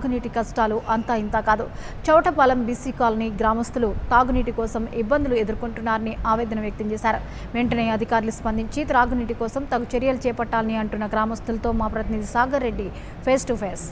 తాగునీటి కష్టాలు అంతా ఇంతా కాదు చౌటపాలెం బీసీ కాలనీ గ్రామస్తులు తాగునీటి కోసం ఇబ్బందులు ఎదుర్కొంటున్నారని ఆవేదన వ్యక్తం చేశారు వెంటనే అధికారులు స్పందించి త్రాగునీటి కోసం తగు చర్యలు చేపట్టాలని అంటున్న గ్రామస్తులతో మా ప్రతినిధి Sagar Reddy face to face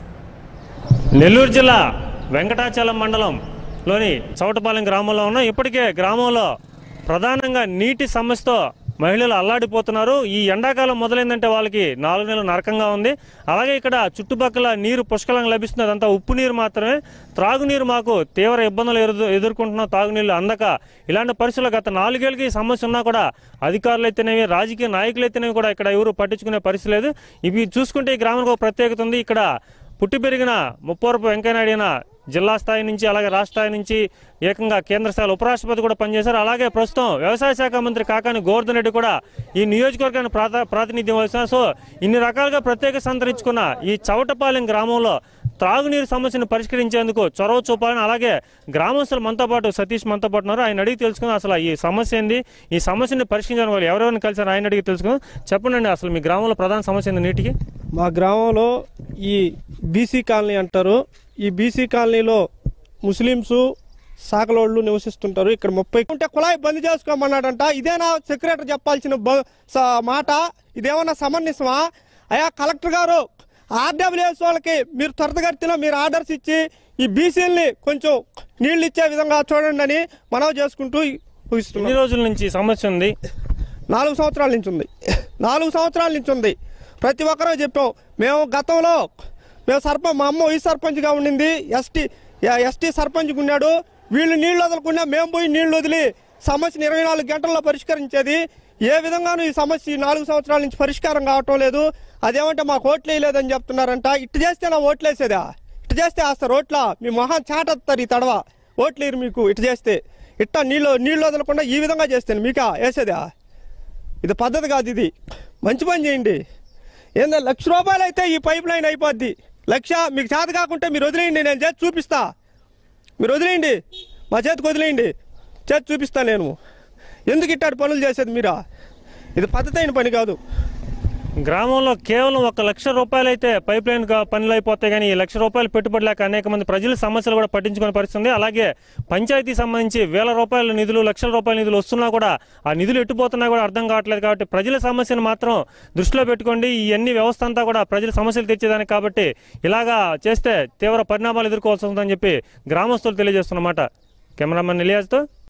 Nellore జిల్లా వెంకటాచలం మండలంలోని చౌటపాలెం గ్రామంలో ఉన్న ఇప్పటికే గ్రామంలో ప్రధానంగా నీటి సమస్యతో మహిళలు అల్లాడిపోతున్నారు ఈ ఎండాకాలం మొదలైందంటే వాళ్ళకి నాలుగు నెలలు నరకంగా ఉంది అలాగే ఇక్కడ చుట్టుపక్కల నీరు పుష్కలంగా లభిస్తుంది అదంతా ఉప్పు నీరు మాత్రమే త్రాగునీరు మాకు తీవ్ర ఇబ్బందులు ఎదురు ఎదుర్కొంటున్నాం తాగునీళ్ళు అందక ఇలాంటి పరిస్థితులు గత నాలుగేళ్ళకి ఈ సమస్య ఉన్నా కూడా అధికారులు అయితేనేవి రాజకీయ నాయకులు అయితేనేవి కూడా ఇక్కడ ఎవరు పట్టించుకునే పరిస్థితి లేదు ఇవి చూసుకుంటే ఈ గ్రామానికి ఒక ప్రత్యేకత ఉంది ఇక్కడ పుట్టి పెరిగిన ముప్పవరపు వెంకయ్యనాయుడు అయిన జిల్లా స్థాయి నుంచి అలాగే రాష్ట్ర స్థాయి నుంచి ఏకంగా కేంద్ర స్థాయిలో ఉపరాష్ట్రపతి కూడా పనిచేశారు అలాగే ప్రస్తుతం వ్యవసాయ శాఖ మంత్రి కాకాని గోవర్ధన్ రెడ్డి కూడా ఈ నియోజకవర్గానికి ప్రాత ప్రాతినిధ్యం వహిస్తున్నారు సో ఇన్ని రకాలుగా ప్రత్యేక సంతరించుకున్న ఈ చవటపాలెం గ్రామంలో త్రాగునీరు సమస్యను పరిష్కరించేందుకు చొరవ చూపాలని అలాగే గ్రామస్తులు మనతో పాటు సతీష్ మనతో పాటు ఉన్నారు ఆయన అడిగి తెలుసుకుందాం అసలు ఈ సమస్య ఏంది ఈ సమస్యని పరిష్కరించడం వాళ్ళు ఎవరెవరిని కలిసారు ఆయన అడిగి తెలుసుకుందాం చెప్పండి అసలు మీ గ్రామంలో ప్రధాన సమస్య ఏంది నీటికి మా గ్రామంలో ఈ బీసీ కాలనీ అంటారు ఈ బీసీ కాలనీలో ముస్లిమ్స్ సాకలోళ్ళు నివసిస్తుంటారు ఇక్కడ ముప్పై ఉంటే కుళాయి బంద్ చేసుకోమన్నాడంట ఇదేనా సెక్రటరీ చెప్పాల్సిన బ- స- మాట ఇదేమన్నా సమన్వయమా అయ్యా కలెక్టర్ గారు ఆర్డబ్ల్యూఎస్ వాళ్ళకి మీరు త్వరతగతిలో మీరు ఆర్డర్స్ ఇచ్చి ఈ బీసీలని కొంచెం నీళ్ళు ఇచ్చే విధంగా చూడండి అని మనవి చేసుకుంటూ ముగిస్తున్నాం ఎన్ని రోజుల నుంచి ఈ సమస్య ఉంది నాలుగు సంవత్సరాల నుంచి ఉంది నాలుగు సంవత్సరాల నుంచి ఉంది ప్రతి ఒక్కరూ చెప్పాం మేము గతంలో మేము సర్పంచ్ మా అమ్మ ఈ సర్పంచ్గా ఉండింది ఎస్టీ ఎస్టీ సర్పంచ్గా ఉన్నాడు వీళ్ళు నీళ్ళు వదలకుండా మేము పోయి నీళ్ళు వదిలి సమస్యను ఇరవై నాలుగు గంటల్లో పరిష్కరించేది ఏ విధంగానూ ఈ సమస్య ఈ నాలుగు సంవత్సరాల నుంచి పరిష్కారం కావటం లేదు అదేమంటే మాకు ఓట్లు వేయలేదని చెప్తున్నారంట ఇటు చేస్తే నా ఓట్లు వేసేదా ఇటు చేస్తే వేస్తారు ఓట్ల మీ మొహం చాటేస్తారు ఈ తడవ ఓట్లు వేయరు మీకు ఇటు చేస్తే ఇట్ట నీళ్ళు నీళ్ళు వదలకుండా ఈ విధంగా చేస్తే మీకా వేసేదా ఇది పద్ధతి కాదు ఇది మంచి పని చేయండి ఏందో లక్ష రూపాయలు అయితే ఈ పైప్ లైన్ అయిపోద్ది లక్ష మీకు చేత కాకుంటే మీరు వదిలేయండి నేను చేతి చూపిస్తా మీరు వదిలేయండి మా చేతికి వదిలేయండి చేతి చూపిస్తా నేను ఎందుకు ఇట్టాడు పనులు చేసేది మీరా ఇది పద్ధతి అయిన పని కాదు గ్రామంలో కేవలం ఒక లక్ష రూపాయలు అయితే పైప్ లైన్ గా పనులు అయిపోతాయి కానీ ఈ లక్ష రూపాయలు పెట్టుబడి లేక అనేక మంది ప్రజల సమస్యలు కూడా పట్టించుకునే పరిస్థితి ఉంది అలాగే పంచాయతీ సంబంధించి వేల రూపాయల నిధులు లక్షల రూపాయల నిధులు వస్తున్నా కూడా ఆ నిధులు ఎట్టుపోతున్నా కూడా అర్థం కావట్లేదు కాబట్టి ప్రజల సమస్యను మాత్రం దృష్టిలో పెట్టుకోండి ఈ అన్ని వ్యవస్థ అంతా కూడా ప్రజల సమస్యలు తెచ్చేదానికి కాబట్టి ఇలాగా చేస్తే తీవ్ర పరిణామాలు ఎదుర్కోవాల్సి ఉందని చెప్పి గ్రామస్తులు తెలియజేస్తున్నమాట కెమెరామెన్ ఇలియాజ్తో